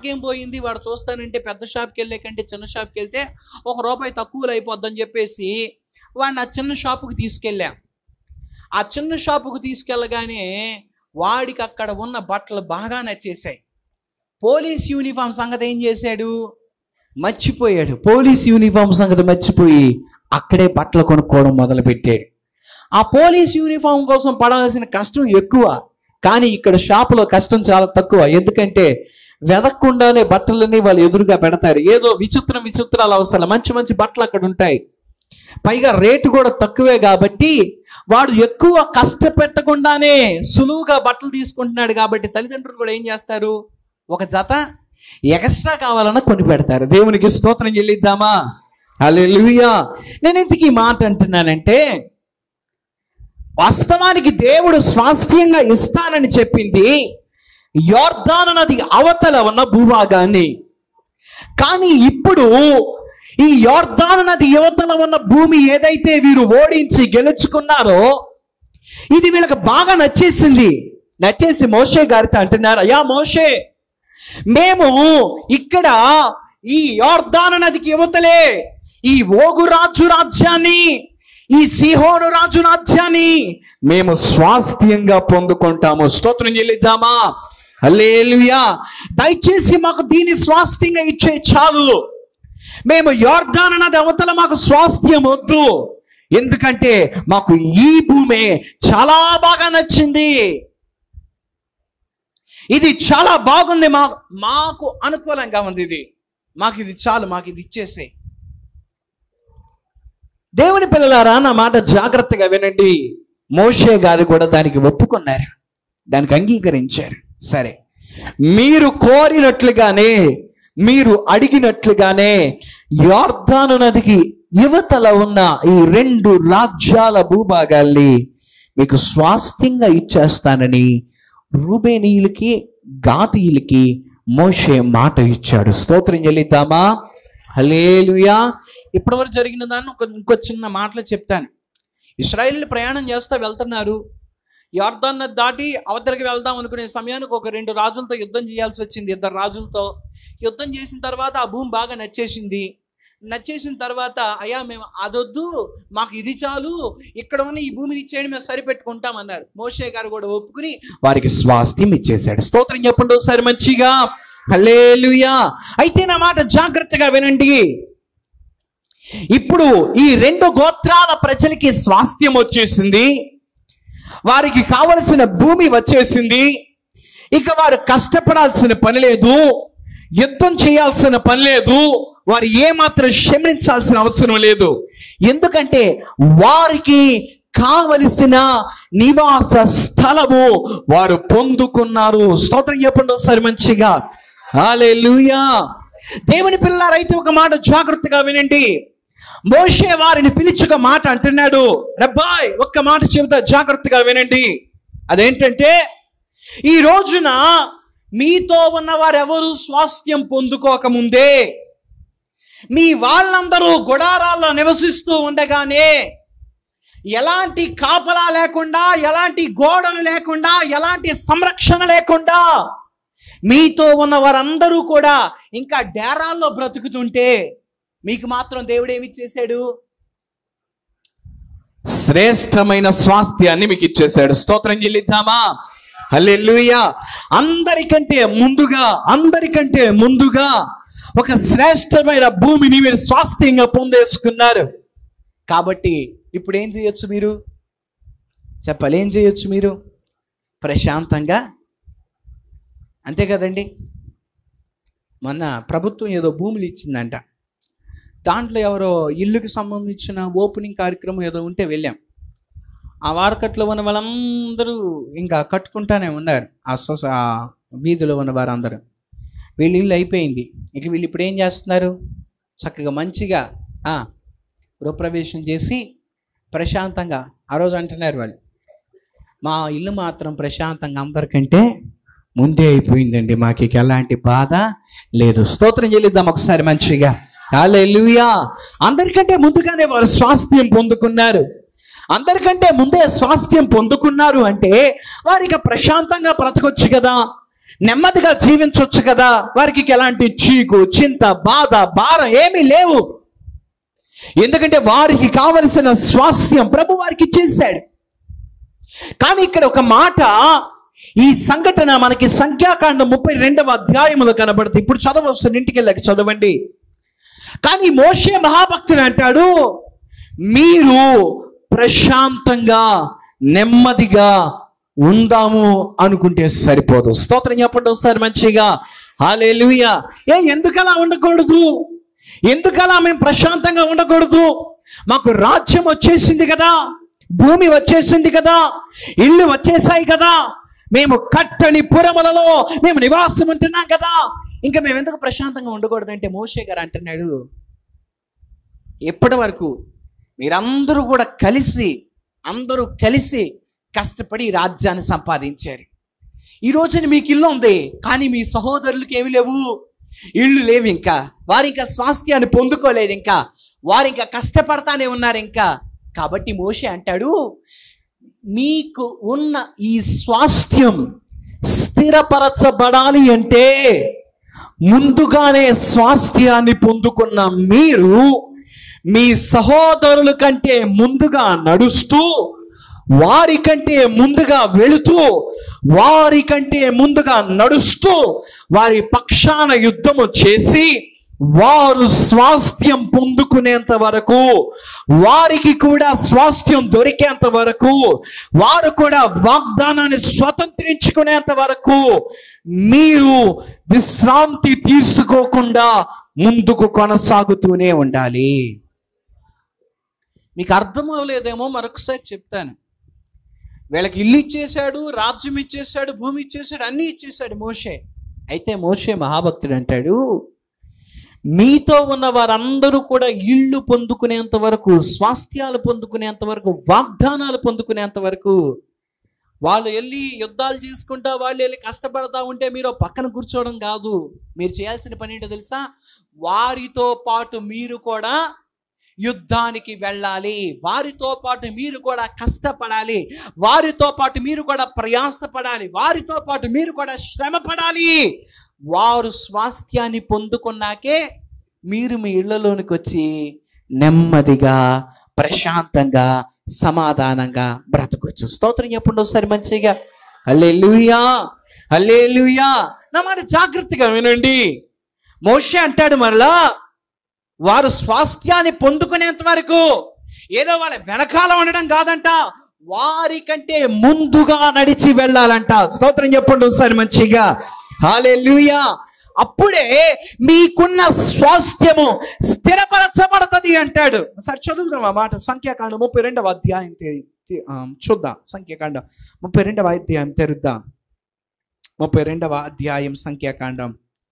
మనకేం పోయింది వాడు చూస్తానంటే పెద్ద షాప్కి వెళ్ళే కంటే చిన్న షాప్కి వెళ్తే ఒక రూపాయి తక్కువలో అయిపోద్దని చెప్పేసి వాడిని ఆ చిన్న షాపుకి తీసుకెళ్ళాం ఆ చిన్న షాపుకు తీసుకెళ్ళగానే వాడికి అక్కడ ఉన్న బట్టలు బాగా నచ్చేసాయి పోలీస్ యూనిఫామ్ సంగతి ఏం చేశాడు మర్చిపోయాడు పోలీస్ యూనిఫామ్ సంగతి మర్చిపోయి అక్కడే బట్టలు కొనుక్కోవడం మొదలుపెట్టాడు ఆ పోలీస్ యూనిఫామ్ కోసం పడాల్సిన కష్టం ఎక్కువ కానీ ఇక్కడ షాపులో కష్టం చాలా తక్కువ ఎందుకంటే వెదక్కుండానే బట్టలన్నీ వాళ్ళు ఎదురుగా పెడతారు ఏదో విచిత్రం విచిత్రాలు అవసరం మంచి మంచి బట్టలు అక్కడ ఉంటాయి పైగా రేటు కూడా తక్కువే కాబట్టి వాడు ఎక్కువ కష్టపెట్టకుండానే సులువుగా బట్టలు తీసుకుంటున్నాడు కాబట్టి తల్లిదండ్రులు కూడా ఏం చేస్తారు ఒక జత ఎక్స్ట్రా కావాలన్నా కొని పెడతారు దేవునికి స్తోత్రం చెల్లిద్దామా హల్లెలూయా నేను ఎందుకు ఈ మాట అంటున్నానంటే వాస్తవానికి దేవుడు స్వాస్థ్యంగా ఇస్తానని చెప్పింది యోర్ధాను నది అవతల ఉన్న భూభాగాన్ని కానీ ఇప్పుడు ఈ యోర్ధాను నది యువతల ఉన్న భూమి ఏదైతే వీరు ఓడించి గెలుచుకున్నారో ఇది వీళ్ళకి బాగా నచ్చేసింది నచ్చేసి మోషే గారితో అంటున్నారు అయ్యా మోషే మేము ఇక్కడ ఈ యోర్ధాను నదికి యువతలే ఈ ఓగు రాజు రాజ్యాన్ని ఈ సిహోను రాజు రాజ్యాన్ని మేము స్వాస్థ్యంగా పొందుకుంటాము స్తోత్రం చెల్లిద్దామా హల్లెలూయా దయచేసి మాకు దీన్ని స్వాస్థ్యంగా ఇచ్చే చాలు మేము యోర్ధాను నది అవతల మాకు స్వాస్థ్యం వద్దు ఎందుకంటే మాకు ఈ భూమే చాలా బాగా నచ్చింది ఇది చాలా బాగుంది మా మాకు అనుకూలంగా ఉంది ఇది మాకు ఇది చాలు మాకు ఇది ఇచ్చేసే దేవుని పిల్లలారా నా మాట జాగ్రత్తగా వినండి మోషే గారు కూడా దానికి ఒప్పుకున్నారు దానికి అంగీకరించారు సరే మీరు కోరినట్లుగానే మీరు అడిగినట్లుగానే యార్దాను నదికి యువతల ఉన్న ఈ రెండు రాజ్యాల భూభాగాల్ని మీకు స్వాస్థ్యంగా ఇచ్చేస్తానని రూబేనీయులకి గాతీయులకి మోషే మాట ఇచ్చాడు స్తోత్రం చెల్లిద్దామా హలేలుయా ఇప్పటివరకు జరిగిన దాన్ని ఒక ఇంకో చిన్న మాటలు చెప్తాను ఇస్రాయిల్ ప్రయాణం చేస్తూ వెళ్తున్నారు యార్దాన్ నది దాటి అవతలికి వెళ్దాం అనుకునే సమయానికి ఒక రెండు రాజులతో యుద్ధం చేయాల్సి వచ్చింది ఇద్దరు రాజులతో యుద్ధం చేసిన తర్వాత ఆ భూమి బాగా నచ్చేసింది నచ్చేసిన తర్వాత అయ్యా మేము అదొద్దు మాకు ఇది చాలు ఇక్కడ ఉన్న ఈ భూమిని ఇచ్చేయండి మేము సరిపెట్టుకుంటామన్నారు మోషే గారు కూడా ఒప్పుకుని వారికి స్వాస్థ్యం ఇచ్చేశాడు స్తోత్రం చెప్పండి ఒకసారి మంచిగా హల్లేలుయా అయితే నా మాట జాగ్రత్తగా వినండి ఇప్పుడు ఈ రెండు గోత్రాల ప్రజలకి స్వాస్థ్యం వచ్చేసింది వారికి కావలసిన భూమి వచ్చేసింది ఇక వారు కష్టపడాల్సిన పని లేదు యుద్ధం చేయాల్సిన పని లేదు వారు ఏమాత్రం క్షమించాల్సిన అవసరం లేదు ఎందుకంటే వారికి కావలసిన నివాస స్థలము వారు పొందుకున్నారు స్తోత్రం చెప్పండి ఒకసారి మంచిగా హల్లెలూయా దేవుని పిల్లారైతే ఒక మాట జాగ్రత్తగా వినండి మోషే వారిని పిలిచుక మాట అంటున్నాడు రబ్బాయ్ ఒక్క మాట చెబుతా జాగ్రత్తగా వినండి అదేంటంటే ఈ రోజున మీతో ఉన్న వారెవరు స్వాస్థ్యం పొందుకోకముందే మీ వాళ్ళందరూ గుడారాల్లో నివసిస్తూ ఉండగానే ఎలాంటి కాపలా లేకుండా ఎలాంటి గోడలు లేకుండా ఎలాంటి సంరక్షణ లేకుండా మీతో ఉన్న వారందరూ కూడా ఇంకా డేరాల్లో బ్రతుకుతుంటే మీకు మాత్రం దేవుడు ఏమి ఇచ్చేశాడు శ్రేష్టమైన స్వాస్థ్యాన్ని మీకు ఇచ్చేశాడు స్తోత్రం చెల్లిద్దామా హల్లెలూయా అందరికంటే ముందుగా అందరికంటే ముందుగా ఒక శ్రేష్టమైన భూమిని మీరు స్వాస్థ్యంగా పొందేసుకున్నారు కాబట్టి ఇప్పుడు ఏం చేయొచ్చు మీరు చెప్పాలి ఏం చేయొచ్చు మీరు ప్రశాంతంగా అంతే కదండి మొన్న ప్రభుత్వం ఏదో భూములు ఇచ్చిందంట దాంట్లో ఎవరో ఇల్లుకి సంబంధించిన ఓపెనింగ్ కార్యక్రమం ఏదో ఉంటే వెళ్ళాం ఆ వాడకట్లో ఉన్న వాళ్ళందరూ ఇంకా కట్టుకుంటానే ఉన్నారు ఆ సొస ఆ వీధిలో ఉన్న వారందరూ వీళ్ళ ఇల్లు అయిపోయింది ఇక వీళ్ళు ఇప్పుడు ఏం చేస్తున్నారు చక్కగా మంచిగా ఆ, గృహప్రవేశం చేసి ప్రశాంతంగా ఆ రోజు అంటున్నారు వాళ్ళు మా ఇల్లు మాత్రం ప్రశాంతంగా అందరికంటే ముందే అయిపోయిందండి మాకు ఇక ఎలాంటి బాధ లేదు స్తోత్రం చెల్లిద్దాం ఒకసారి మంచిగా హల్లెలూయా అందరికంటే ముందుగానే వారు స్వాస్థ్యం పొందుకున్నారు అందరికంటే ముందే స్వాస్థ్యం పొందుకున్నారు అంటే వారికి ప్రశాంతంగా బ్రతకొచ్చు కదా నెమ్మదిగా జీవించవచ్చు కదా వారికి ఎలాంటి చీకు చింత బాధ భారం ఏమీ లేవు ఎందుకంటే వారికి కావలసిన స్వాస్థ్యం ప్రభు వారికి ఇచ్చేశాడు కానీ ఇక్కడ ఒక మాట ఈ సంఘటన మనకి సంఖ్యాకాండం ముప్పై రెండవ అధ్యాయములో కనబడుతుంది ఇప్పుడు చదవస్తుంది ఇంటికి వెళ్ళాక చదవండి కానీ మోషే మహాభక్తుడు అంటాడు మీరు ప్రశాంతంగా నెమ్మదిగా ఉందాము అనుకుంటే సరిపోదు స్తోత్రం చెప్పండి ఒకసారి మంచిగా హాలేలుయా ఏ ఎందుకలా ఉండకూడదు ఎందుకలా మేము ప్రశాంతంగా ఉండకూడదు మాకు రాజ్యం వచ్చేసింది కదా భూమి వచ్చేసింది కదా ఇల్లు వచ్చేసాయి కదా మేము కట్టని పురములలో మేము నివాసం ఉంటున్నాం కదా ఇంకా మేము ఎందుకు ప్రశాంతంగా ఉండకూడదంటే మోషే గారు అంటున్నాడు ఎప్పటి వరకు మీరందరూ కూడా కలిసి అందరూ కలిసి కష్టపడి ఈ రాజ్యాన్ని సంపాదించారు ఈ రోజున మీకు ఇల్లు ఉంది కానీ మీ సహోదరులకి ఏమి లేవు ఇళ్ళు లేవు ఇంకా వారు ఇంకా స్వాస్థ్యాన్ని పొందుకోలేదు ఇంకా వారు ఇంకా కష్టపడతానే ఉన్నారు ఇంకా కాబట్టి మోషే అంటాడు మీకు ఉన్న ఈ స్వాస్థ్యం స్థిరపరచబడాలి అంటే ముందుగానే స్వాస్థ్యాన్ని పొందుకున్న మీరు మీ సహోదరుల కంటే ముందుగా నడుస్తూ వారి కంటే ముందుగా వెళుతూ వారి కంటే ముందుగా నడుస్తూ వారి పక్షాన యుద్ధము చేసి వారు స్వాస్థ్యం పొందుకునేంత వరకు వారికి కూడా స్వాస్థ్యం దొరికేంత వరకు వారు కూడా వాగ్దానాన్ని స్వతంత్రించుకునేంత వరకు మీరు విశ్రాంతి తీసుకోకుండా ముందుకు కొనసాగుతూనే ఉండాలి మీకు అర్థం అవ్వలేదేమో మరొకసారి చెప్తాను వీళ్ళకి ఇల్లు ఇచ్చేశాడు రాజ్యం ఇచ్చేశాడు భూమి ఇచ్చేశాడు అన్నీ ఇచ్చేశాడు మోషే అయితే మోషే మహాభక్తుడు అంటాడు మీతో ఉన్న వారందరూ కూడా ఇళ్ళు పొందుకునేంత వరకు స్వాస్థ్యాలు పొందుకునేంత వరకు వాగ్దానాలు పొందుకునేంత వరకు వాళ్ళు వెళ్ళి యుద్ధాలు చేసుకుంటా వాళ్ళు వెళ్ళి కష్టపడతా ఉంటే మీరు పక్కన కూర్చోవడం కాదు మీరు చేయాల్సిన పని ఏంటో తెలుసా వారితో పాటు మీరు కూడా యుద్ధానికి వెళ్ళాలి వారితో పాటు మీరు కూడా కష్టపడాలి వారితో పాటు మీరు కూడా ప్రయాసపడాలి వారితో పాటు మీరు కూడా శ్రమ పడాలి వారు స్వాస్థ్యాన్ని పొందుకున్నాకే మీరు మీ ఇళ్లలోనికి వచ్చి నెమ్మదిగా ప్రశాంతంగా సమాధానంగా బ్రతకొచ్చు స్తోత్రం చెప్పండి ఒకసారి మంచిగా అల్లే లూయా అల్లే లూయా నా మాట జాగ్రత్తగా వినండి మోషే అంటాడు మరలా వారు స్వాస్థ్యాన్ని పొందుకునేంత వరకు ఏదో వాళ్ళ వెనకాల ఉండడం కాదంట వారి కంటే ముందుగా నడిచి వెళ్ళాలంట స్తోత్రం చెప్పండి ఒకసారి మంచిగా హాలెలూయా అప్పుడే మీకున్న స్వాస్థ్యము స్థిరపరచబడుతుంది అంటాడు సరే చదువుదాం ఆ మాట సంఖ్యాకాండం ముప్పై రెండవ అధ్యాయం తె- తె- ఆ, చూద్దాం సంఖ్యాకాండం ముప్పై రెండవ అధ్యాయం తెరుద్దాం ముప్పై రెండవ అధ్యాయం సంఖ్యాకాండం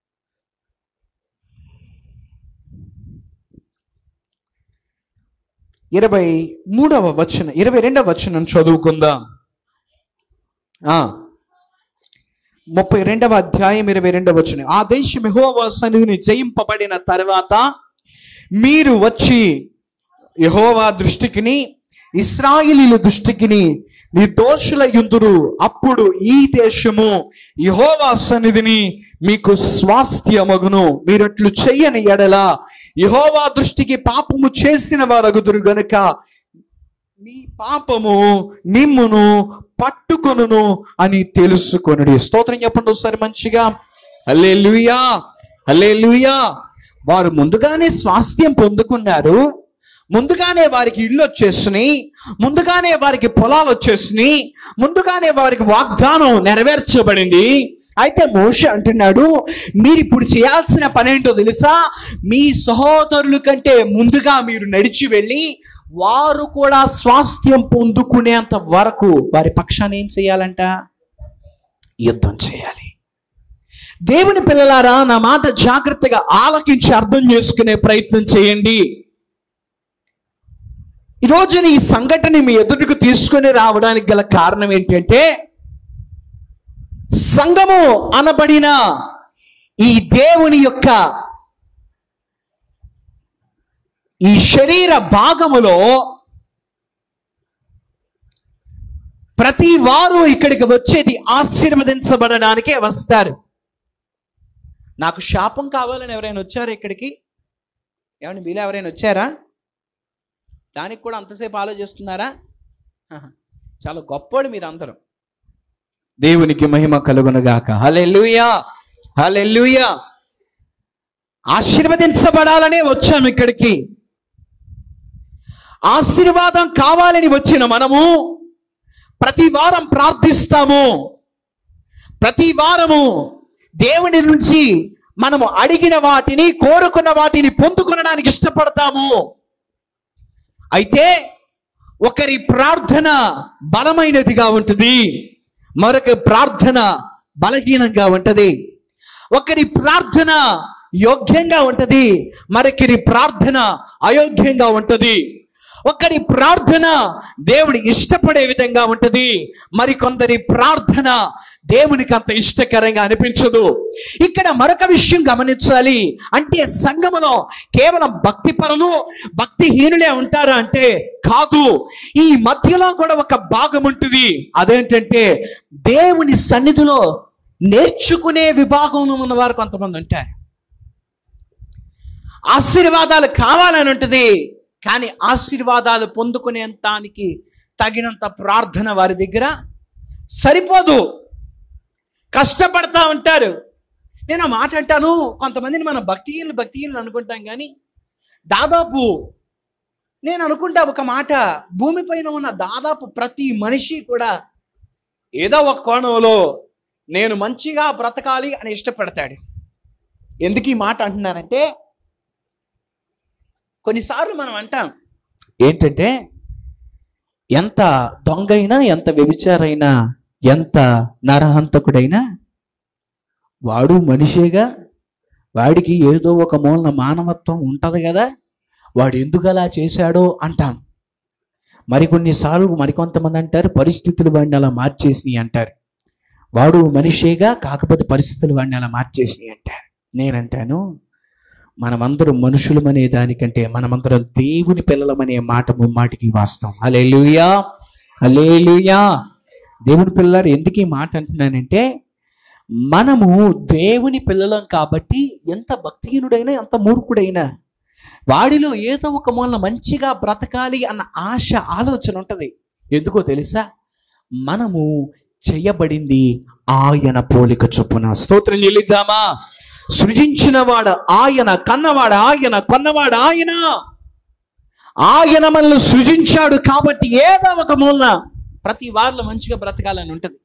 ఇరవై మూడవ వచనం ఇరవై రెండవ వచనం చదువుకుందాం ఆ, ముప్పై రెండవ అధ్యాయం ఇరవై రెండవ వచనం ఆ దేశం యెహోవా సన్నిధిని జయింపబడిన తర్వాత మీరు వచ్చి యెహోవా దృష్టికిని ఇస్రాయిలీల దృష్టికిని నిర్దోషుల యుందురు అప్పుడు ఈ దేశము యెహోవా సన్నిధిని మీకు స్వాస్థ్యమగును మీరట్లు చెయ్యని ఎడల యెహోవా దృష్టికి పాపము చేసిన వారగుదురు గనుక మీ పాపము మిమ్మును పట్టుకొనును అని తెలుసుకొనుడి స్తోత్రం చెప్పండి ఒకసారి మంచిగా అల్లే లూయా అల్లే వారు ముందుగానే స్వాస్థ్యం పొందుకున్నారు ముందుగానే వారికి ఇల్లు వచ్చేసినాయి ముందుగానే వారికి పొలాలు వచ్చేసినాయి ముందుగానే వారికి వాగ్దానం నెరవేర్చబడింది అయితే మోష అంటున్నాడు మీరు ఇప్పుడు చేయాల్సిన పని ఏంటో తెలుసా మీ సహోదరుల కంటే ముందుగా మీరు నడిచి వెళ్ళి వారు కూడా స్వాస్థ్యం పొందుకునేంత వరకు వారి పక్షాన్ని ఏం చేయాలంట యుద్ధం చేయాలి దేవుని పిల్లలారా నా మాట జాగ్రత్తగా ఆలకించి అర్థం చేసుకునే ప్రయత్నం చేయండి ఈ రోజున ఈ సంఘటన మీ ఎదుటికి తీసుకొని రావడానికి గల కారణం ఏంటంటే సంఘము అనబడిన ఈ దేవుని యొక్క ఈ శరీర భాగములో ప్రతి వారు ఇక్కడికి వచ్చేది ఆశీర్వదించబడడానికే వస్తారు నాకు శాపం కావాలని ఎవరైనా వచ్చారా ఇక్కడికి ఏమండి మీలో ఎవరైనా వచ్చారా దానికి కూడా అంతసేపు ఆలోచిస్తున్నారా హహ. చాలా గొప్పోడు మీరు అందరూ దేవునికి మహిమ కలుగునుగాక హల్లెలూయా హల్లెలూయా ఆశీర్వదించబడాలనే వచ్చాము ఇక్కడికి ఆశీర్వాదం కావాలని వచ్చిన మనము ప్రతి వారం ప్రార్థిస్తాము ప్రతి వారము దేవుని నుంచి మనము అడిగిన వాటిని కోరుకున్న వాటిని పొందుకొనడానికి ఇష్టపడతాము అయితే ఒకరి ప్రార్థన బలమైనదిగా ఉంటుంది మరొక ప్రార్థన బలహీనంగా ఉంటది ఒకరి ప్రార్థన యోగ్యంగా ఉంటది మరొకరి ప్రార్థన అయోగ్యంగా ఉంటది ఒకరి ప్రార్థన దేవుడి ఇష్టపడే విధంగా ఉంటది మరికొందరి ప్రార్థన దేవునికి అంత ఇష్టకరంగా అనిపించదు ఇక్కడ మరొక విషయం గమనించాలి అంటే సంఘములో కేవలం భక్తి పరులు భక్తిహీనులే ఉంటారా అంటే కాదు ఈ మధ్యలో కూడా ఒక భాగం ఉంటుంది అదేంటంటే దేవుని సన్నిధిలో నేర్చుకునే విభాగంలో ఉన్న వారు కొంతమంది ఉంటారు ఆశీర్వాదాలు కావాలని ఉంటుంది కానీ ఆశీర్వాదాలు పొందుకునేంతానికి తగినంత ప్రార్థన వారి దగ్గర సరిపోదు కష్టపడతా ఉంటారు నేను ఆ మాట అంటాను కొంతమందిని మనం భక్తిహీనులు భక్తిహీనులు అనుకుంటాం కానీ దాదాపు నేను అనుకుంటా ఒక మాట భూమిపైన ఉన్న దాదాపు ప్రతి మనిషి కూడా ఏదో ఒక కోణంలో నేను మంచిగా బ్రతకాలి అని ఇష్టపడతాడు ఎందుకు ఈ మాట అంటున్నానంటే కొన్నిసార్లు మనం అంటాం ఏంటంటే ఎంత దొంగైనా ఎంత వ్యభిచారైనా ఎంత నరహంతకుడైనా వాడు మనిషేగా వాడికి ఏదో ఒక మూలన మానవత్వం ఉంటది కదా వాడు ఎందుకు అలా చేశాడో అంటాం మరికొన్నిసార్లు మరికొంతమంది అంటారు పరిస్థితులు వాడిని అలా మార్చేసినాయి అంటారు వాడు మనిషేగా కాకపోతే పరిస్థితులు వాడిని అలా మార్చేసినాయి అంటారు నేనంటాను మనమందరం మనుషులమనే దానికంటే మనమందరం దేవుని పిల్లలమనే మాట ముమ్మాటికి వాస్తవం అలేలుయా అలేలుయా దేవుని పిల్లలు ఎందుకు ఈ మాట అంటున్నానంటే మనము దేవుని పిల్లలం కాబట్టి ఎంత భక్తిహీనుడైనా ఎంత మూర్ఖుడైనా వాడిలో ఏదో ఒక మూలన మంచిగా బ్రతకాలి అన్న ఆశ ఆలోచన ఉంటుంది ఎందుకో తెలుసా మనము చేయబడింది ఆయన పోలిక చొప్పున స్తోత్రం చెల్లిద్దామా సృజించినవాడు ఆయన కన్నవాడు ఆయన కొన్నవాడు ఆయన ఆయన మనల్ని సృజించాడు కాబట్టి ఏదో ఒక మూలన ప్రతి వారిలో మంచిగా బ్రతకాలని ఉంటుంది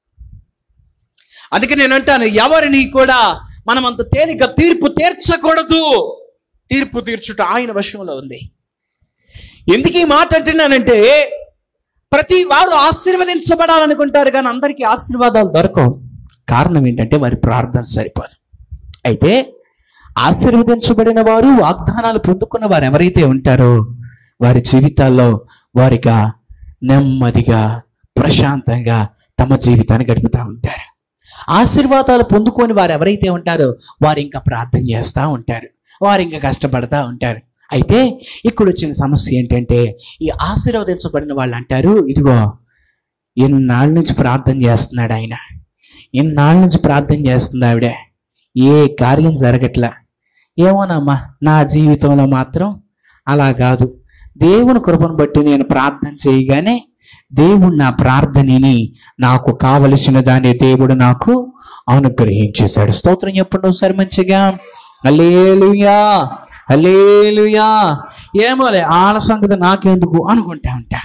అందుకే నేను అంటాను ఎవరిని కూడా మనం అంత తేలిక తీర్పు తీర్చకూడదు తీర్పు తీర్చుట ఆయన వశంలో ఉంది ఎందుకు ఈ మాట అంటున్నానంటే ప్రతి వారు ఆశీర్వదించబడాలనుకుంటారు కానీ అందరికీ ఆశీర్వాదాలు దొరకవు కారణం ఏంటంటే వారి ప్రార్థన సరిపోదు అయితే ఆశీర్వదించబడిన వారు వాగ్దానాలు పొందుకున్న వారు ఎవరైతే ఉంటారో వారి జీవితాల్లో వారిగా నెమ్మదిగా ప్రశాంతంగా తమ జీవితాన్ని గడుపుతూ ఉంటారు ఆశీర్వాదాలు పొందుకొని వారు ఎవరైతే ఉంటారో వారు ఇంకా ప్రార్థన చేస్తూ ఉంటారు వారు ఇంకా కష్టపడతా ఉంటారు అయితే ఇక్కడ వచ్చిన సమస్య ఏంటంటే ఈ ఆశీర్వదించబడిన వాళ్ళు అంటారు ఇదిగో ఎన్నాళ్ళ నుంచి ప్రార్థన చేస్తున్నాడు ఆయన ఎన్నాళ్ళ నుంచి ప్రార్థన చేస్తుంది ఆవిడ ఏ కార్యం జరగట్లా ఏమోనమ్మా నా జీవితంలో మాత్రం అలా కాదు దేవుని కృపను బట్టి నేను ప్రార్థన చేయగానే దేవుడు నా ప్రార్థనని నాకు కావలసిన దాన్ని దేవుడు నాకు అనుగ్రహించేశాడు స్తోత్రం చెప్పండి ఒకసారి మంచిగా అలేలుయా అలేలుయా ఏమోలే ఆల సంగతి నాకెందుకు అనుకుంటా ఉంటా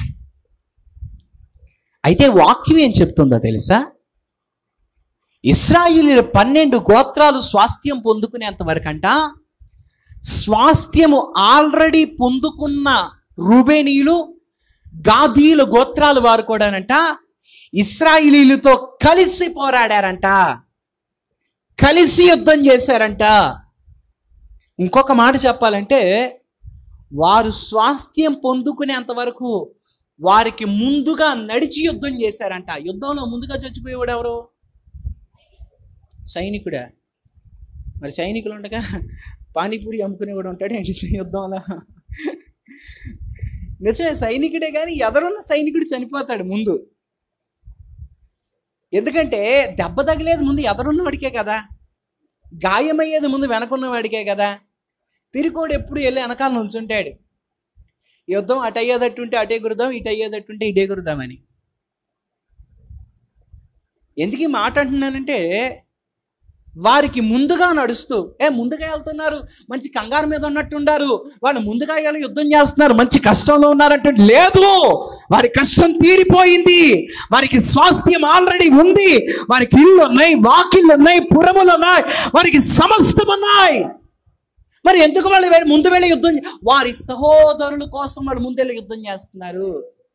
అయితే వాక్యం ఏం చెప్తుందో తెలుసా ఇస్రాయిలీల పన్నెండు గోత్రాలు స్వాస్థ్యం పొందుకునేంత వరకంట స్వాస్థ్యము ఆల్రెడీ పొందుకున్న రూబేనీయులు గాదీల గోత్రాలు వారు కూడానంట ఇస్రాయిలీలతో కలిసి పోరాడారంట కలిసి యుద్ధం చేశారంట ఇంకొక మాట చెప్పాలంటే వారు స్వాస్థ్యం పొందుకునేంత వరకు వారికి ముందుగా నడిచి యుద్ధం చేశారంట యుద్ధంలో ముందుగా చచ్చిపోయేవాడు ఎవరు సైనికుడా మరి సైనికులు ఉండగా పానీపూరి అమ్ముకునేవాడు ఉంటాడు ఏంటి యుద్ధంలో నిజమే సైనికుడే కానీ ఎదరున్న సైనికుడు చనిపోతాడు ముందు ఎందుకంటే దెబ్బ తగిలేది ముందు ఎదరున్నవాడికే కదా గాయమయ్యేది ముందు వెనకున్నవాడికే కదా పిరికోడు ఎప్పుడు వెళ్ళి వెనకాల నుంచుంటాడు యుద్ధం అటు అయ్యేదట్టుంటే అటే గురుదాం ఇటు అయ్యేదట్టుంటే ఇటే గురుదామని ఎందుకు ఈ మాట అంటున్నానంటే వారికి ముందుగా నడుస్తూ ఏ ముందుగా వెళ్తున్నారు మంచి కంగారు మీద ఉన్నట్టుండారు వాళ్ళు ముందుగా వెళ్ళి యుద్ధం చేస్తున్నారు మంచి కష్టంలో ఉన్నారంటే లేదు వారి కష్టం తీరిపోయింది వారికి స్వాస్థ్యం ఆల్రెడీ ఉంది వారికి ఇల్లు ఉన్నాయి వాకిళ్ళు ఉన్నాయి పురములు ఉన్నాయి వారికి సమస్తం ఉన్నాయి మరి ఎందుకు వాళ్ళు వెళ్ళి- ముందు వెళ్ళి యుద్ధం చే- వారి సహోదరుల కోసం వాళ్ళు ముందెళ్ళి యుద్ధం చేస్తున్నారు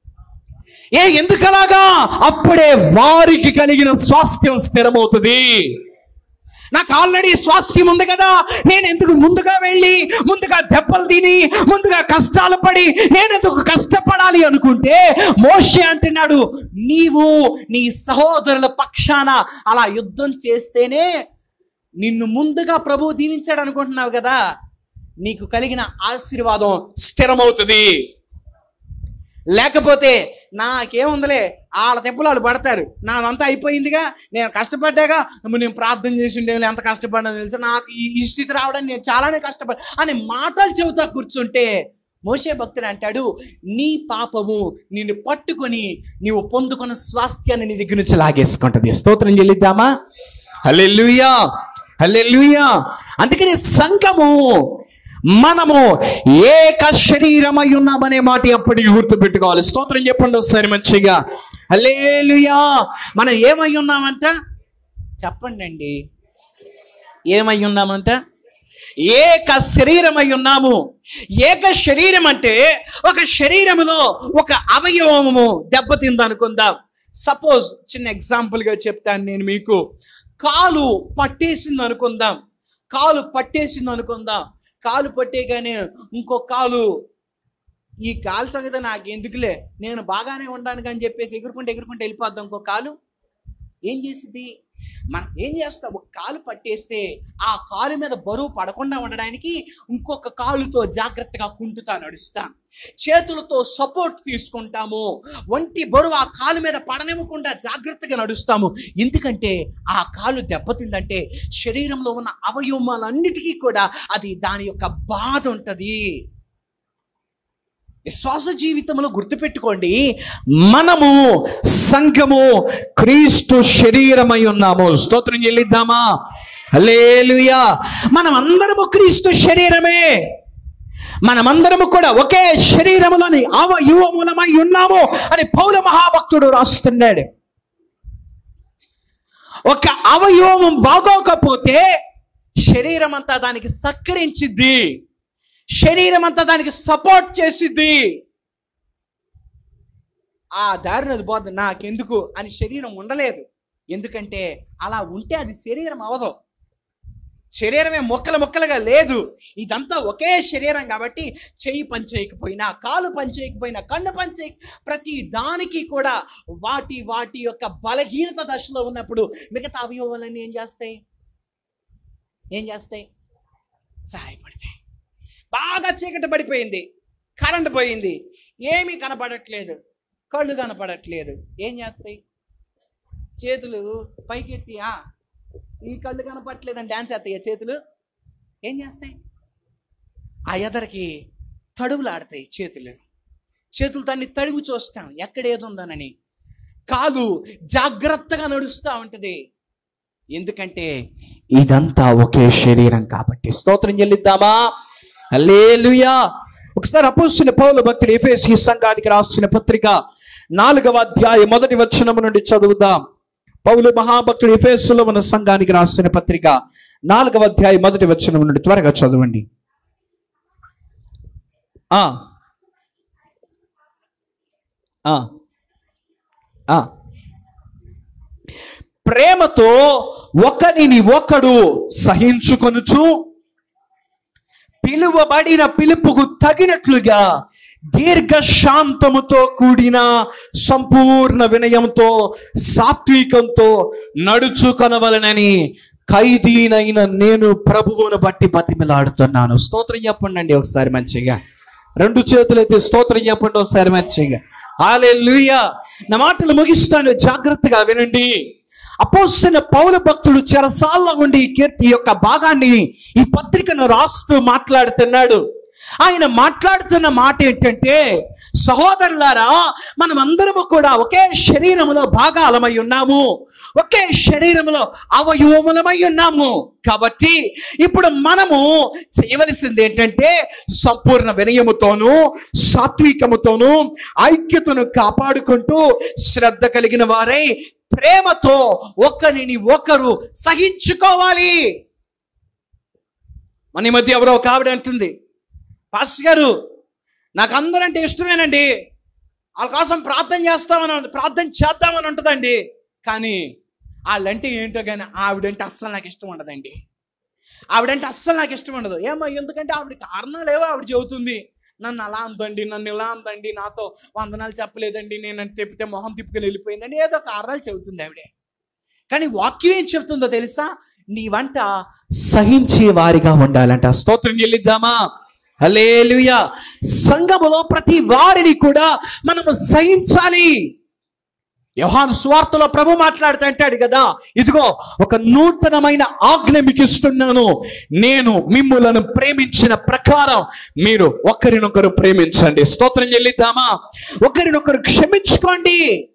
ఏ ఎందుకలాగా అప్పుడే వారికి కలిగిన స్వాస్థ్యం స్థిరమవుతుంది నాకు ఆల్రెడీ స్వాస్థ్యం ఉంది కదా నేను ఎందుకు ముందుగా వెళ్ళి ముందుగా దెబ్బలు తిని ముందుగా కష్టాలు పడి నేను ఎందుకు కష్టపడాలి అనుకుంటే మోషే అంటున్నాడు నీవు నీ సహోదరుల పక్షాన అలా యుద్ధం చేస్తేనే నిన్ను ముందుగా ప్రభు దీవించాడు అనుకుంటున్నావు కదా నీకు కలిగిన ఆశీర్వాదం స్థిరమవుతుంది లేకపోతే నాకేముందిలే వాళ్ళ తెప్పులు వాళ్ళు పడతారు నాదంతా అయిపోయిందిగా నేను కష్టపడ్డాగా నువ్వు నేను ప్రార్థన చేసి ఉండే ఎంత కష్టపడ్డా తెలుసు నాకు ఈ ఈ స్థితి రావడానికి నేను చాలానే కష్టపడ్డా అని మాటలు చెబుతా కూర్చుంటే మోసే భక్తుడు అంటాడు నీ పాపము నిన్ను పట్టుకొని నీవు పొందుకున్న స్వాస్థ్యాన్ని నీ దగ్గర నుంచి లాగేసుకుంటది స్తోత్రం చెల్లిద్దామా హల్లెలూయా హల్లెలూయా అందుకని సంఘము మనము ఏక శరీరమై ఉన్నామనే మాట ఎప్పటికీ గుర్తుపెట్టుకోవాలి స్తోత్రం చెప్పండి ఒకసారి మంచిగా హల్లెలూయా మనం ఏమై ఉన్నామంట చెప్పండి అండి ఏమై ఉన్నామంట ఏక శరీరమై ఉన్నాము ఏక శరీరం అంటే ఒక శరీరములో ఒక అవయవము దెబ్బతింది అనుకుందాం సపోజ్ చిన్న ఎగ్జాంపుల్గా చెప్తాను నేను మీకు కాలు పట్టేసింది అనుకుందాం కాలు పట్టేసింది అనుకుందాం కాలు పట్టేగానే ఇంకో కాలు ఈ కాలు సంగతి నాకు ఎందుకులే నేను బాగానే ఉండాను అని చెప్పేసి ఎగురుకుంటే ఎగురుకుంటే వెళ్ళిపోద్దాం ఇంకో కాలు ఏం చేసింది మనం ఏం చేస్తాం ఒక కాలు పట్టేస్తే ఆ కాలు మీద బరువు పడకుండా ఉండడానికి ఇంకొక కాలుతో జాగ్రత్తగా కుంటుతా నడుస్తాం చేతులతో సపోర్ట్ తీసుకుంటాము ఒంటి బరువు ఆ కాలు మీద పడనివ్వకుండా జాగ్రత్తగా నడుస్తాము ఎందుకంటే ఆ కాలు దెబ్బతిందంటే శరీరంలో ఉన్న అవయవాలన్నిటికీ కూడా అది దాని యొక్క బాధ ఉంటుంది విశ్వాస జీవితంలో గుర్తుపెట్టుకోండి మనము సంఘము క్రీస్తు శరీరమై ఉన్నాము స్తోత్రం చెల్లిద్దామా హల్లెలూయా మనం అందరము క్రీస్తు శరీరమే మనమందరము కూడా ఒకే శరీరములోని అవయువములమై ఉన్నాము అని పౌల మహాభక్తుడు రాస్తున్నాడు ఒక అవయవం బాగోకపోతే శరీరం అంతా దానికి సక్కరించిద్ది శరీరం అంతా దానికి సపోర్ట్ చేసిద్ది ఆ దారిని అది పోద్ది నాకెందుకు అని శరీరం ఉండలేదు ఎందుకంటే అలా ఉంటే అది శరీరం అవదు శరీరమే మొక్కలు మొక్కలుగా లేదు ఇదంతా ఒకే శరీరం కాబట్టి చెయ్యి పని చేయకపోయినా కాలు పని చేయకపోయినా కన్ను పని చేయ ప్రతి దానికి కూడా వాటి వాటి యొక్క బలహీనత దశలో ఉన్నప్పుడు మిగతా అవయవాలన్నీ ఏం చేస్తాయి ఏం చేస్తాయి సహాయపడతాయి బాగా చీకటి పడిపోయింది కరెంట్ పోయింది ఏమీ కనపడట్లేదు కళ్ళు కనపడట్లేదు ఏం చేస్తాయి చేతులు పైకెత్తి "ఆ, ఈ కళ్ళు కనపడట్లేదని డ్యాన్స్ వేస్తాయి చేతులు ఏం చేస్తాయి ఆ ఎదరికి తడువులు ఆడతాయి చేతులు చేతులు దాన్ని తడుగు చూస్తాం ఎక్కడ ఏది ఉందనని కాలు జాగ్రత్తగా నడుస్తూ ఉంటుంది ఎందుకంటే ఇదంతా ఒకే శరీరం కాబట్టి స్తోత్రం చెల్లిద్దామా హల్లెలూయా ఒకసారి అపోస్తున్న పౌలు భక్తుడు ఎఫెసి సంఘానికి రాసిన పత్రిక నాలుగవ అధ్యాయం మొదటి వచనము నుండి చదువుదాం పౌలు మహాభక్తుడు ఎఫెసులో మన సంఘానికి రాసిన పత్రిక నాలుగవ అధ్యాయం మొదటి వచనం నుండి త్వరగా చదవండి ఆ ఆ ఆ ప్రేమతో ఒకరిని ఒకడు సహించుకొనుచు పిలువబడిన పిలుపుకు తగినట్లుగా దీర్ఘ శాంతముతో కూడిన సంపూర్ణ వినయంతో సాత్వికంతో నడుచుకొనవలనని ఖైదీనైన నేను ప్రభువును బట్టి బతిమిలాడుతున్నాను స్తోత్రం చెప్పండి ఒకసారి మంచిగా రెండు చేతులైతే స్తోత్రం చెప్పండి ఒకసారి మంచిగా హాలెలూయా నా మాటలు ముగిస్తాను జాగ్రత్తగా వినండి అపోసిన పౌల భక్తుడు చెరసాల్లో ఉండి ఈ కీర్తి యొక్క భాగాన్ని ఈ పత్రికను రాస్తూ మాట్లాడుతున్నాడు ఆయన మాట్లాడుతున్న మాట ఏంటంటే సహోదరులారా మనం అందరము కూడా ఒకే శరీరములో భాగాలమై ఉన్నాము ఒకే శరీరములో అవయవములమై ఉన్నాము కాబట్టి ఇప్పుడు మనము చేయవలసింది ఏంటంటే సంపూర్ణ వినయముతోనూ సాత్వికముతోనూ ఐక్యతను కాపాడుకుంటూ శ్రద్ధ కలిగిన వారై ప్రేమతో ఒకరిని ఒకరు సహించుకోవాలి మన ఈ మధ్య ఎవరో ఒక ఆవిడ అంటుంది పాస్టర్ గారు నాకు అందరంటే ఇష్టమేనండి వాళ్ళ కోసం ప్రార్థన చేస్తామని ప్రార్థన చేద్దామని ఉంటుందండి కానీ వాళ్ళంటే ఏంటో కానీ ఆవిడంటే అస్సలు నాకు ఇష్టం ఉండదండి ఆవిడంటే అస్సలు నాకు ఇష్టం ఉండదు ఏమో ఎందుకంటే ఆవిడ కారణాలు ఏవో ఆవిడ చెబుతుంది నన్ను అలా అందండి నన్ను ఇలా అందండి నాతో వందనాలు చెప్పలేదండి నేను అని చెప్తే మొహం తిప్పుకొని వెళ్ళిపోయిందండి ఏదో కారణాలు చెబుతుంది ఆవిడే కానీ వాక్యం ఏం చెప్తుందో తెలుసా నీ వంట సహించే వారిగా ఉండాలంట స్తోత్రం చెల్లిద్దామా హల్లెలూయా సంఘములో ప్రతి వారిని కూడా మనము సహించాలి యోహాను స్వార్థలో ప్రభు మాట్లాడుతూ అంటాడు కదా ఇదిగో ఒక నూతనమైన ఆజ్ఞ మీకు ఇస్తున్నాను నేను మిమ్ములను ప్రేమించిన ప్రకారం మీరు ఒకరినొకరు ప్రేమించండి స్తోత్రం చెల్లిద్దామా ఒకరినొకరు క్షమించుకోండి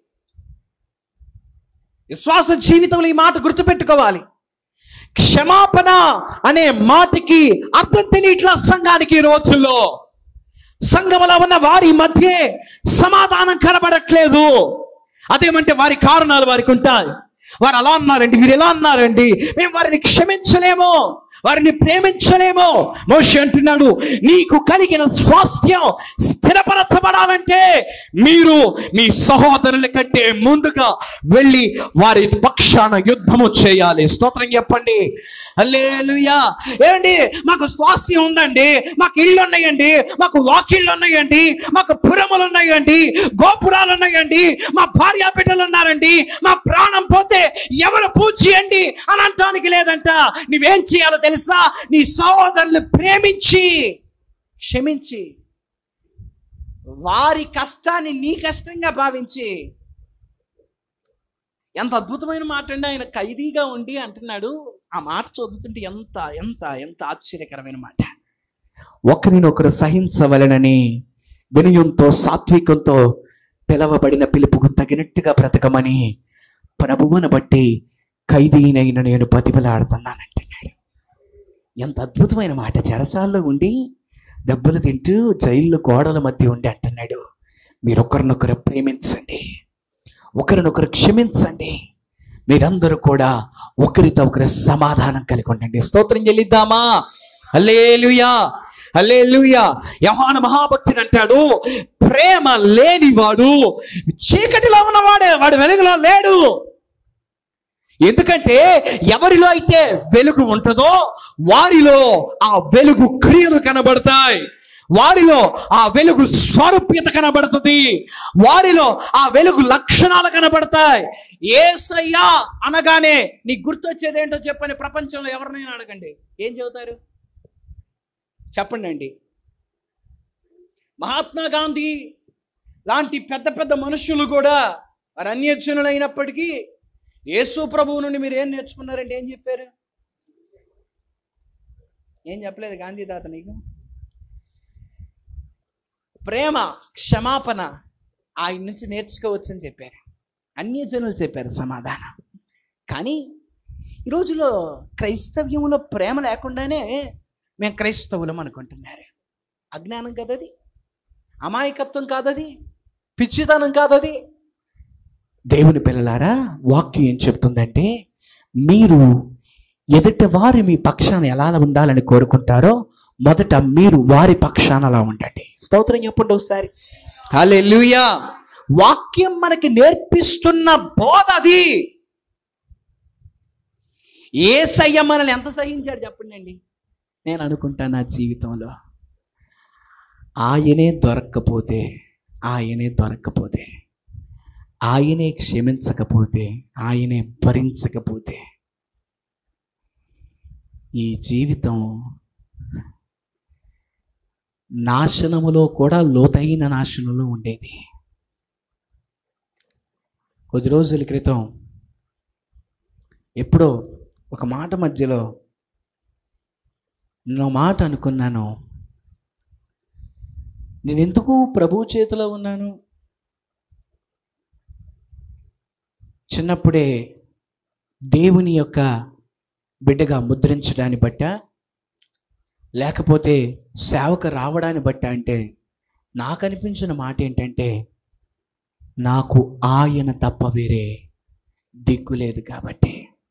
విశ్వాస జీవితంలో ఈ మాట గుర్తుపెట్టుకోవాలి క్షమాపణ అనే మాటకి అర్థం తెలియట్లా సంఘానికి ఈ రోజుల్లో సంఘములో ఉన్న వారి మధ్య సమాధానం కనబడట్లేదు అదేమంటే వారి కారణాలు వారికి ఉంటాయి వారు అలా అన్నారండి వీరు ఎలా అన్నారండి మేము వారిని క్షమించలేము వారిని ప్రేమించలేము మోషి అంటున్నాడు నీకు కలిగిన స్వాస్థ్యం స్థిరపరచబడాలంటే మీరు మీ సహోదరుల కంటే ముందుగా వెళ్ళి వారి పక్షాన యుద్ధము చేయాలి స్తోత్రం చెప్పండి హల్లెలూయా ఏమండి మాకు స్వాస్థ్యం ఉందండి మాకు ఇళ్ళు ఉన్నాయండి మాకు వాకిళ్ళు ఉన్నాయండి మాకు పురములు ఉన్నాయండి గోపురాలు ఉన్నాయండి మా భార్య బిడ్డలు ఉన్నారండి మా ప్రాణం పోతే ఎవరు పూజేయండి అని అంటానికి లేదంట నువ్వేం చేయాలో తెలుసా నీ సహోదరులు ప్రేమించి క్షమించి వారి కష్టాన్ని నీ కష్టంగా భావించి ఎంత అద్భుతమైన మాట అండి ఆయన ఖైదీగా ఉండి అంటున్నాడు ఆ మాట చదువుతుంటే ఎంత ఎంత ఎంత ఆశ్చర్యకరమైన మాట ఒకరినొకరు సహించవలనని వినయంతో సాత్వికంతో పిలవబడిన పిలుపుకు తగినట్టుగా బ్రతకమని ప్రభువును బట్టి ఖైదీనైన నేను బతిమలాడుతున్నానంటున్నాడు ఎంత అద్భుతమైన మాట చెరసాల్లో ఉండి డబ్బులు తింటూ జైల్లో గోడల మధ్య ఉండి అంటున్నాడు మీరు ఒకరినొకరు ప్రేమించండి ఒకరినొకరు క్షమించండి మీరందరూ కూడా ఒకరితో ఒకరు సమాధానం కలిగి ఉండండి స్తోత్రం చెల్లిద్దామా హల్లెలూయా హల్లెలూయా యహాన మహాభక్తుడు అంటాడు ప్రేమ లేనివాడు చీకటిలో ఉన్నవాడే వాడు వెలుగులో లేడు ఎందుకంటే ఎవరిలో అయితే వెలుగు ఉంటుందో వారిలో ఆ వెలుగు క్రియలు కనబడతాయి వారిలో ఆ వెలుగు స్వరూప్యత కనబడుతుంది వారిలో ఆ వెలుగు లక్షణాలు కనబడతాయి ఏసయ్యా అనగానే నీకు గుర్తొచ్చేది ఏంటో చెప్పని ప్రపంచంలో ఎవరినైనా అడగండి ఏం చెబుతారు చెప్పండి అండి మహాత్మా గాంధీ లాంటి పెద్ద పెద్ద మనుషులు కూడా వారు అన్యజనులు అయినప్పటికీ యేసు ప్రభువు నుండి మీరు ఏం నేర్చుకున్నారండి ఏం చెప్పారు ఏం చెప్పలేదు గాంధీ తాత నీకు ప్రేమ క్షమాపణ ఆయన నుంచి నేర్చుకోవచ్చని చెప్పారు అన్యజనులు చెప్పారు సమాధానం కానీ ఈ రోజులో క్రైస్తవ్యంలో ప్రేమ లేకుండానే మేము క్రైస్తవులం అనుకుంటున్నారు అజ్ఞానం కదది అమాయకత్వం కాదది పిచ్చితనం కాదది దేవుని పిల్లలారా వాక్యం ఏం చెప్తుందంటే మీరు ఎదుట వారు మీ పక్షాన ఎలా ఉండాలని కోరుకుంటారో మొదట మీరు వారి పక్షాన అలా ఉండండి స్తోత్రం చెప్పండి ఒకసారి హల్లెలూయా వాక్యం మనకి నేర్పిస్తున్న బోధ అది ఏ సయ్య మనల్ని ఎంత సహించాడు చెప్పండి అండి నేను అనుకుంటా నా జీవితంలో ఆయనే దొరక్కపోతే ఆయనే దొరక్కపోతే ఆయనే క్షమించకపోతే ఆయనే భరించకపోతే ఈ జీవితం నాశనములో కూడా లోతైన నాశనంలో ఉండేది కొద్ది రోజుల క్రితం ఎప్పుడో ఒక మాట మధ్యలో నేను మాట అనుకున్నాను నేను ఎందుకు ప్రభు చేతిలో ఉన్నాను చిన్నప్పుడే దేవుని యొక్క బిడ్డగా ముద్రించడాన్ని బట్ట లేకపోతే సేవకు రావడాన్ని బట్ట అంటే నాకు అనిపించిన మాట ఏంటంటే నాకు ఆయన తప్ప వేరే దిక్కు లేదు కాబట్టి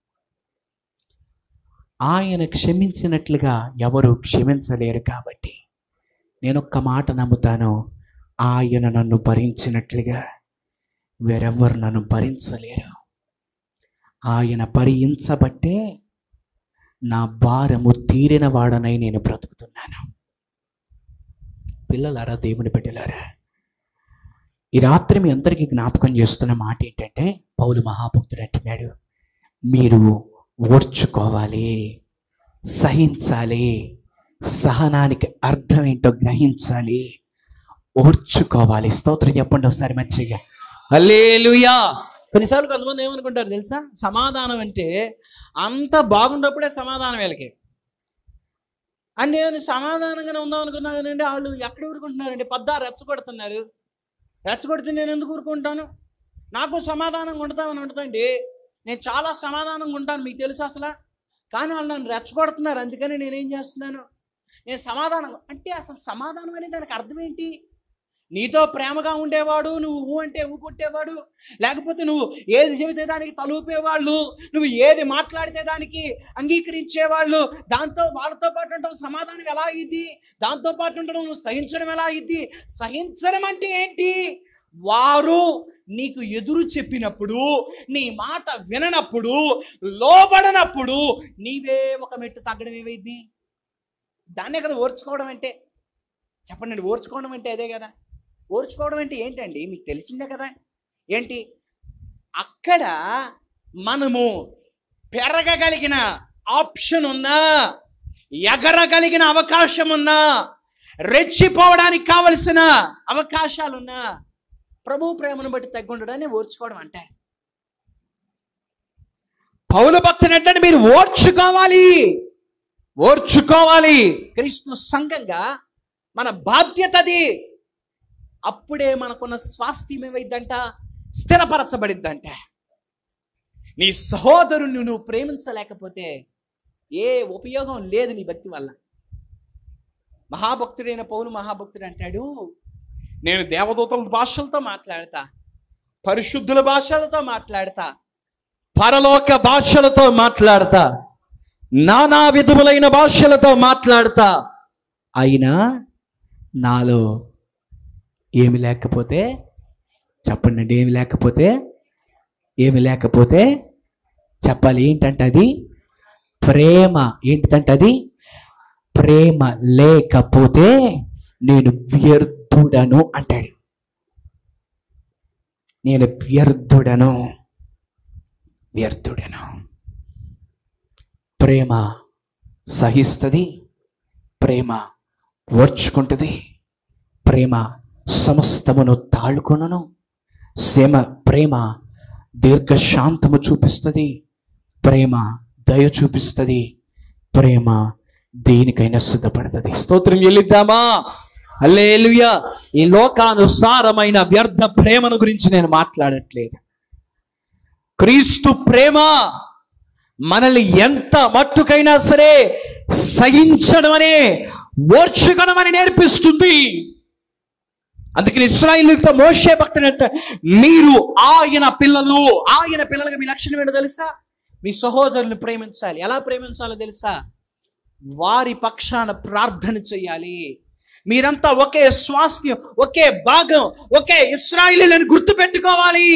ఆయన క్షమించినట్లుగా ఎవరు క్షమించలేరు కాబట్టి నేను ఒక్క మాట నమ్ముతాను ఆయన నన్ను భరించినట్లుగా వేరెవ్వరు నన్ను భరించలేరు ఆయన భరించబట్టే నా భారము తీరిన వాడనై నేను బ్రతుకుతున్నాను పిల్లలారా దేవుని బిడ్డలారా ఈ రాత్రి మీ అందరికీ జ్ఞాపకం చేస్తున్న మాట ఏంటంటే పౌలు మహాభక్తుడు అంటున్నాడు మీరు ఓర్చుకోవాలి సహించాలి సహనానికి అర్థం ఏంటో గ్రహించాలి ఓర్చుకోవాలి స్తోత్రం చెప్పండి ఒకసారి మంచిగా హల్లెలూయా కొన్నిసార్లు కొంతమంది ఏమనుకుంటారు తెలుసా సమాధానం అంటే అంత బాగున్నప్పుడే సమాధానం వీళ్ళకి అని నేను సమాధానంగానే ఉందాం అనుకున్నా కానండి వాళ్ళు ఎక్కడ ఊరుకుంటున్నారండి పద్దా రెచ్చగొడుతున్నారు రెచ్చగొడితే నేను ఎందుకు ఊరుకుంటాను నాకు సమాధానంగా ఉంటామని ఉంటుందండి నేను చాలా సమాధానంగా ఉంటాను మీకు తెలుసు అసలు కానీ వాళ్ళు నన్ను రెచ్చగొడుతున్నారు అందుకని నేనేం చేస్తున్నాను నేను సమాధానం అంటే అసలు సమాధానం అనేది దానికి అర్థం ఏంటి నీతో ప్రేమగా ఉండేవాడు నువ్వు ఊ అంటే ఊ కొట్టేవాడు లేకపోతే నువ్వు ఏది చెబితే దానికి తలూపేవాళ్ళు నువ్వు ఏది మాట్లాడితే దానికి అంగీకరించేవాళ్ళు దాంతో వాళ్ళతో పాటు ఉండడం సమాధానం ఎలా అయ్యిద్ది దాంతో పాటు ఉండడం నువ్వు సహించడం ఎలా అయ్యిద్ది సహించడం అంటే ఏంటి వారు నీకు ఎదురు చెప్పినప్పుడు నీ మాట విననప్పుడు లోబడనప్పుడు నీవే ఒక మెట్టు తగ్గడం ఏమైంది దాన్నే కదా ఓర్చుకోవడం అంటే చెప్పండి ఓర్చుకోవడం అంటే అదే కదా ఓర్చుకోవడం అంటే ఏంటండి మీకు తెలిసిందే కదా ఏంటి అక్కడ మనము పెరగగలిగిన ఆప్షన్ ఉన్నా ఎగరగలిగిన అవకాశం ఉన్నా రెచ్చిపోవడానికి కావలసిన అవకాశాలున్నా ప్రభు ప్రేమను బట్టి తగ్గుండడాన్ని ఓర్చుకోవడం అంటారు పౌలు భక్తుని అంటే మీరు ఓర్చుకోవాలి ఓర్చుకోవాలి క్రీస్తు సంఘంగా మన బాధ్యత అది అప్పుడే మనకున్న స్వాస్థ్యం ఏమైందంట స్థిరపరచబడిద్దంట నీ సహోదరుని నువ్వు ప్రేమించలేకపోతే ఏ ఉపయోగం లేదు నీ భక్తి వల్ల మహాభక్తుడైన పౌలు మహాభక్తుడు అంటాడు నేను దేవదూతల భాషలతో మాట్లాడతా పరిశుద్ధుల భాషలతో మాట్లాడతా పరలోక భాషలతో మాట్లాడతా నానా విధములైన భాషలతో మాట్లాడతా అయినా నాలో ఏమి లేకపోతే చెప్పండి ఏమి లేకపోతే ఏమి లేకపోతే చెప్పాలి ఏంటంటే అది ప్రేమ ఏంటంటే అది ప్రేమ లేకపోతే నేను వ్యర్థుడను అంటాడు నేను వ్యర్థుడను వ్యర్థుడను ప్రేమ సహిస్తుంది ప్రేమ ఓర్చుకుంటుంది ప్రేమ సమస్తమును తాళుకొనను సేమ ప్రేమ దీర్ఘశాంతము చూపిస్తుంది ప్రేమ దయ చూపిస్తుంది ప్రేమ దేనికైనా సిద్ధపడుతుంది స్తోత్రం చెల్లిద్దామా అల్లేలుయా ఈ లోకానుసారమైన వ్యర్థ ప్రేమను గురించి నేను మాట్లాడట్లేదు క్రీస్తు ప్రేమ మనల్ని ఎంత మట్టుకైనా సరే సహించడమనే ఓర్చుకడమని నేర్పిస్తుంది అందుకని ఇస్రాయిల్తో మోషే భక్తుడు అంటే మీరు ఆయన పిల్లలు ఆయన పిల్లలకి మీ లక్షణం ఏంటో తెలుసా మీ సహోదరుని ప్రేమించాలి ఎలా ప్రేమించాలో తెలుసా వారి పక్షాన ప్రార్థన చేయాలి మీరంతా ఒకే స్వాస్థ్యం ఒకే భాగం ఒకే ఇస్రాయిలీలను గుర్తు పెట్టుకోవాలి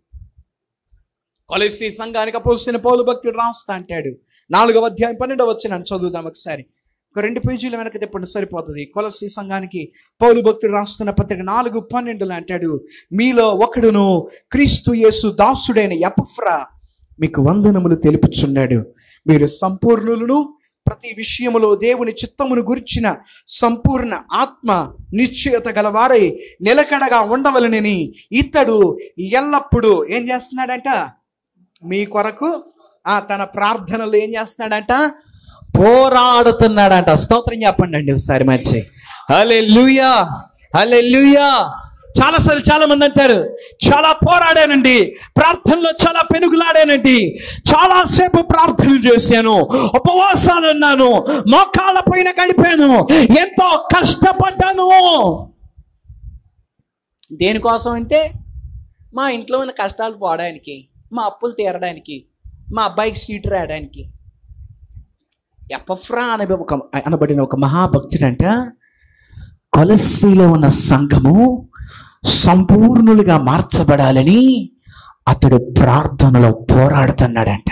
కొలసి సంఘానికి అపోసిన పౌలు భక్తుడు రాస్తా అంటాడు నాలుగవ అధ్యాయం పన్నెండవ వచ్చి నన్ను చదువుదాం ఒకసారి ఒక రెండు పేజీల వెనక తిప్పండి సరిపోతుంది కొలసి సంఘానికి పౌలు భక్తుడు రాస్తున్న పత్రిక నాలుగు పన్నెండులో అంటాడు మీలో ఒకడును క్రీస్తు యేసు దాసుడైన ఎపఫ్రా మీకు వందనములు తెలుపుచున్నాడు మీరు సంపూర్ణులను ప్రతి విషయములో దేవుని చిత్తమును గురించిన సంపూర్ణ ఆత్మ నిశ్చయత గలవారై నిలకడగా ఉండవలనని ఇతడు ఎల్లప్పుడూ ఏం చేస్తున్నాడంట మీ కొరకు ఆ తన ప్రార్థనలు ఏం చేస్తాడంట పోరాడుతున్నాడంట స్తోత్రం చెప్పండి అండి ఒకసారి మంచి హలే లూయా హలే లూయా చాలాసార్లు చాలా మంది అంటారు చాలా పోరాడానండి ప్రార్థనలో చాలా పెనుగులాడానండి చాలాసేపు ప్రార్థన చేశాను ఉపవాసాలు ఉన్నాను మోకాళ్ళ పైన గడిపాను ఎంతో కష్టపడ్డాను దేనికోసం అంటే మా ఇంట్లో ఉన్న కష్టాలు పోవడానికి మా అప్పులు తీరడానికి మా అబ్బాయికి సీట్ రాయడానికి ఎపఫ్రా అనే ఒక అనబడిన ఒక మహాభక్తుడంట కొలస్సీలో ఉన్న సంఘము సంపూర్ణులుగా మార్చబడాలని అతడు ప్రార్థనలో పోరాడుతున్నాడంట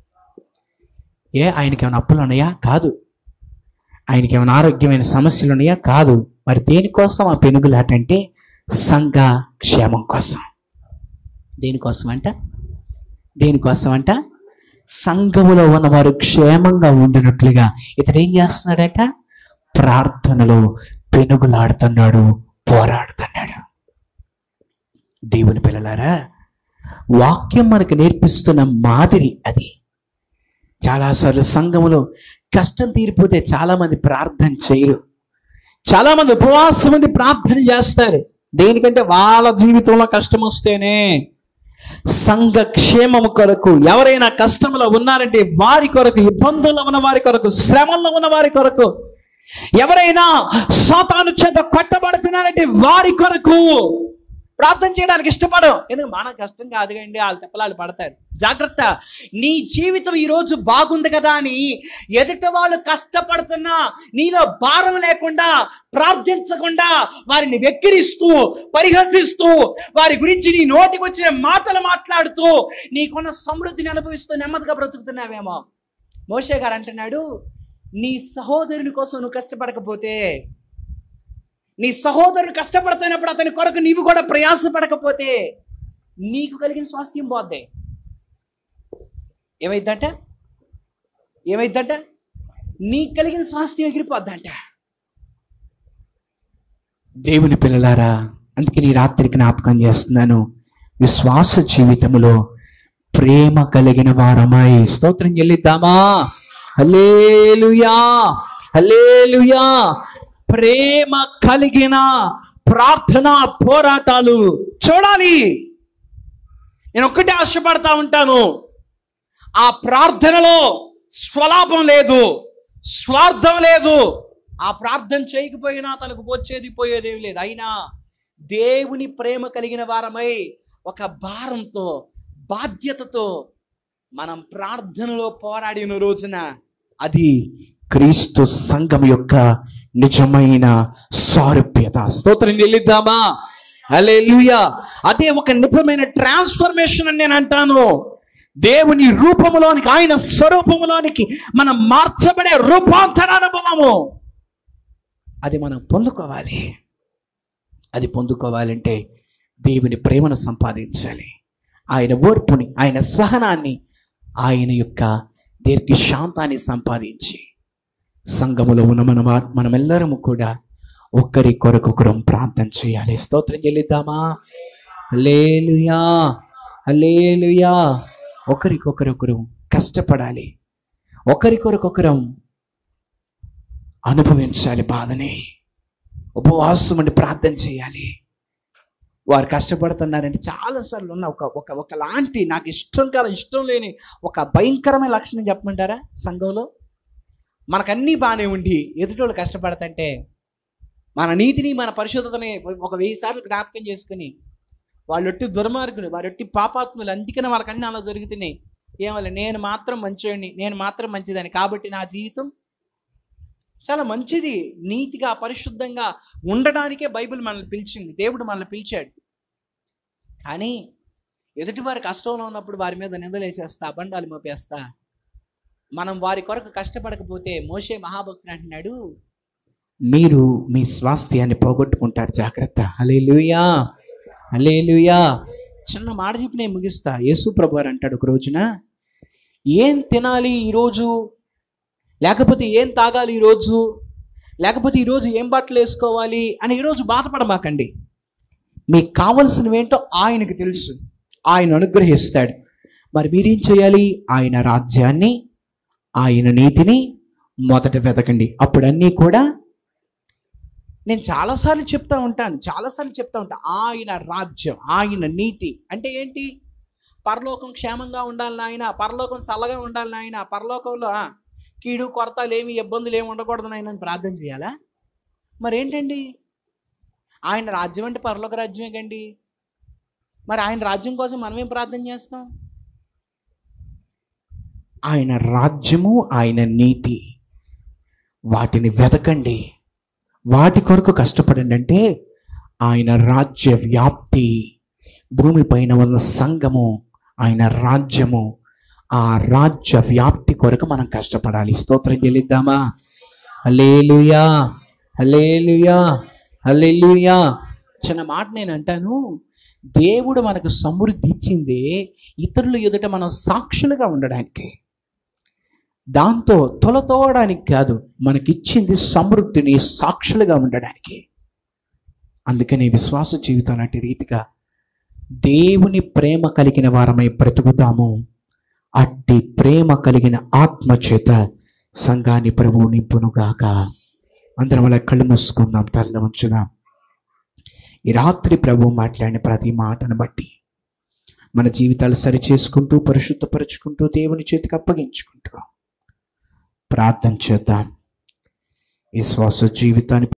ఏ ఆయనకి ఏమైనా అప్పులు ఉన్నాయా కాదు ఆయనకి ఏమైనా ఆరోగ్యమైన సమస్యలు ఉన్నాయా కాదు మరి దేనికోసం ఆ పెనుగులాట అంటే సంఘ క్షేమం కోసం దేనికోసం అంట దేనికోసం అంట సంఘములో ఉన్నవారు క్షేమంగా ఉండినట్లుగా ఇతడు ఏం చేస్తున్నాడట ప్రార్థనలో పెనుగులాడుతున్నాడు పోరాడుతున్నాడు దేవుని పిల్లలారా వాక్యం మనకు నేర్పిస్తున్న మాదిరి అది చాలాసార్లు సంఘములో కష్టం తీరిపోతే చాలామంది ప్రార్థన చేయరు చాలామంది ఉపవాసం మంది ప్రార్థన చేస్తారు దేనికంటే వాళ్ళ జీవితంలో కష్టం వస్తేనే సంఘ క్షేమము కొరకు ఎవరైనా కష్టంలో ఉన్నారంటే వారి కొరకు ఇబ్బందుల్లో ఉన్న వారి కొరకు శ్రమల్లో ఉన్న వారి కొరకు ఎవరైనా సాతాను చేత కొట్టబడుతున్నారంటే వారి కొరకు ప్రార్థన చేయడానికి ఇష్టపడం ఎందుకు మన కష్టం కాదు కండి వాళ్ళు తెప్పలాలు పడతారు జాగ్రత్త నీ జీవితం ఈరోజు బాగుంది కదా అని ఎదుట వాళ్ళు కష్టపడుతున్నా నీలో భారం లేకుండా ప్రార్థించకుండా వారిని వెక్కిరిస్తూ పరిహసిస్తూ వారి గురించి నీ నోటికి వచ్చిన మాటలు మాట్లాడుతూ నీకున్న సమృద్ధిని అనుభవిస్తూ నెమ్మదిగా బ్రతుకుతున్నావేమో మోషే గారు అంటున్నాడు నీ సహోదరుని కోసం నువ్వు కష్టపడకపోతే నీ సహోదరుడు కష్టపడుతున్నప్పుడు అతని కొరకు నీవు కూడా ప్రయాసపడకపోతే నీకు కలిగిన స్వాస్థ్యం పోద్ది ఏమైందంట ఏమైందంట నీకు కలిగిన స్వాస్థ్యం ఎగిరిపోద్దంట దేవుని పిల్లలారా అందుకే ఈ రాత్రికి జ్ఞాపకం చేస్తున్నాను విశ్వాస జీవితములో ప్రేమ కలిగిన వారమై స్తోత్రం చెల్లిద్దామా హల్లేలుయా హల్లేలుయా ప్రేమ కలిగిన ప్రార్థన పోరాటాలు చూడాలి నేను ఒక్కటే ఆశపడతా ఉంటాను ఆ ప్రార్థనలో స్వలాభం లేదు స్వార్థం లేదు ఆ ప్రార్థన చేయకపోయినా తనకు వచ్చేది పోయేదేమి లేదు అయినా దేవుని ప్రేమ కలిగిన వారమై ఒక భారంతో బాధ్యతతో మనం ప్రార్థనలో పోరాడిన రోజున అది క్రీస్తు సంఘం యొక్క నిజమైన సారూప్యత స్తోత్రం చెల్లిద్దామా హల్లెలూయా అదే ఒక నిజమైన ట్రాన్స్ఫర్మేషన్ అని నేను అంటాను దేవుని రూపములోనికి ఆయన స్వరూపములోనికి మనం మార్చబడే రూపాంతర అనుభవము అది మనం పొందుకోవాలి అది పొందుకోవాలంటే దేవుని ప్రేమను సంపాదించాలి ఆయన ఓర్పుని ఆయన సహనాన్ని ఆయన యొక్క దీర్ఘ శాంతాన్ని సంపాదించి సంఘములో ఉన్న మన మనమెల్లరము కూడా ఒకరి కొరకొకరం ప్రార్థన చేయాలి స్తోత్రం చెల్లిద్దామా లేలుయా లేలుయా ఒకరికొకరొకరు కష్టపడాలి ఒకరికొరకొకరం అనుభవించాలి బాధని ఉపవాసం ఉండి ప్రార్థన చేయాలి వారు కష్టపడుతున్నారంటే చాలాసార్లు ఉన్న ఒక ఒక ఒకలాంటి నాకు ఇష్టం కాదు ఇష్టం లేని ఒక భయంకరమైన లక్షణం చెప్పమంటారా సంఘంలో మనకన్నీ బాగానే ఉండి ఎదుటోళ్ళు కష్టపడతంటే మన నీతిని మన పరిశుద్ధతని ఒక వెయ్యి సార్లు జ్ఞాపకం చేసుకుని వాళ్ళొట్టి దుర్మార్గులు వారొట్టి పాపాత్ములు అందుకనే వాళ్ళకన్నీ అలా జరుగుతున్నాయి ఏమలే నేను మాత్రం మంచివాడిని నేను మాత్రం మంచిదని కాబట్టి నా జీవితం చాలా మంచిది నీతిగా పరిశుద్ధంగా ఉండడానికే బైబిల్ మనల్ని పిలిచింది దేవుడు మనల్ని పిలిచాడు కానీ ఎదుటి వారి కష్టంలో ఉన్నప్పుడు వారి మీద నిందలేసేస్తా బండాలు మోపేస్తా మనం వారి కొరకు కష్టపడకపోతే మోషే మహాభక్తుడు అంటున్నాడు మీరు మీ స్వాస్థ్యాన్ని పోగొట్టుకుంటారు జాగ్రత్త హలేలుయా హలేలుయా చిన్న మాట చెప్పి నేను ముగిస్తా యేసు ప్రభు గారు అంటాడు ఒక రోజున ఏం తినాలి ఈరోజు లేకపోతే ఏం తాగాలి ఈరోజు లేకపోతే ఈరోజు ఏం బట్టలు వేసుకోవాలి అని ఈరోజు బాధపడమాకండి మీకు కావలసినవి ఏంటో ఆయనకు తెలుసు ఆయన అనుగ్రహిస్తాడు మరి మీరేం చేయాలి ఆయన రాజ్యాన్ని ఆయన నీతిని మొదట వెతకండి అప్పుడు అన్నీ కూడా నేను చాలాసార్లు చెప్తా ఉంటాను చాలాసార్లు చెప్తా ఉంటాను ఆయన రాజ్యం ఆయన నీతి అంటే ఏంటి పరలోకం క్షేమంగా ఉండాలి నాయన పరలోకం చల్లగా ఉండాలి నాయన పరలోకంలో ఆ, కీడు కొరతలు ఏమి ఇబ్బందులు ఏమి ఉండకూడదు నాయన అని ప్రార్థన చేయాలా మరి ఏంటండి ఆయన రాజ్యం అంటే పరలోక రాజ్యమే కండి మరి ఆయన రాజ్యం కోసం మనం ఏం ప్రార్థన చేస్తాం ఆయన రాజ్యము ఆయన నీతి వాటిని వెతకండి వాటి కొరకు కష్టపడండి అంటే ఆయన రాజ్య వ్యాప్తి భూమిపైన ఉన్న సంఘము ఆయన రాజ్యము ఆ రాజ్య వ్యాప్తి కొరకు మనం కష్టపడాలి స్తోత్రం చెల్లిద్దామా హల్లెలూయా హల్లెలూయా హల్లెలూయా చిన్న మాట నేను అంటాను దేవుడు మనకు సమృద్ధి ఇచ్చిందే ఇతరుల ఎదుట మనం సాక్షులుగా ఉండడానికి దాంతో తొలతోవడానికి కాదు మనకిచ్చింది సమృద్ధిని సాక్షులుగా ఉండడానికి అందుకని విశ్వాస జీవితం లాంటి రీతిగా దేవుని ప్రేమ కలిగిన వారమై బ్రతుకుతాము అట్టి ప్రేమ కలిగిన ఆత్మ చేత సంఘాన్ని ప్రభువు నింపునుగాక అందరం అలా కళ్ళు మూసుకుందాం తల్ల ఉంచుదాం ఈ రాత్రి ప్రభు మాట్లాడిన ప్రతి మాటను బట్టి మన జీవితాలు సరిచేసుకుంటూ పరిశుద్ధపరుచుకుంటూ దేవుని చేతికి అప్పగించుకుంటూ ప్రార్థన చేద్దాం ఈ శ్వాస జీవితాన్ని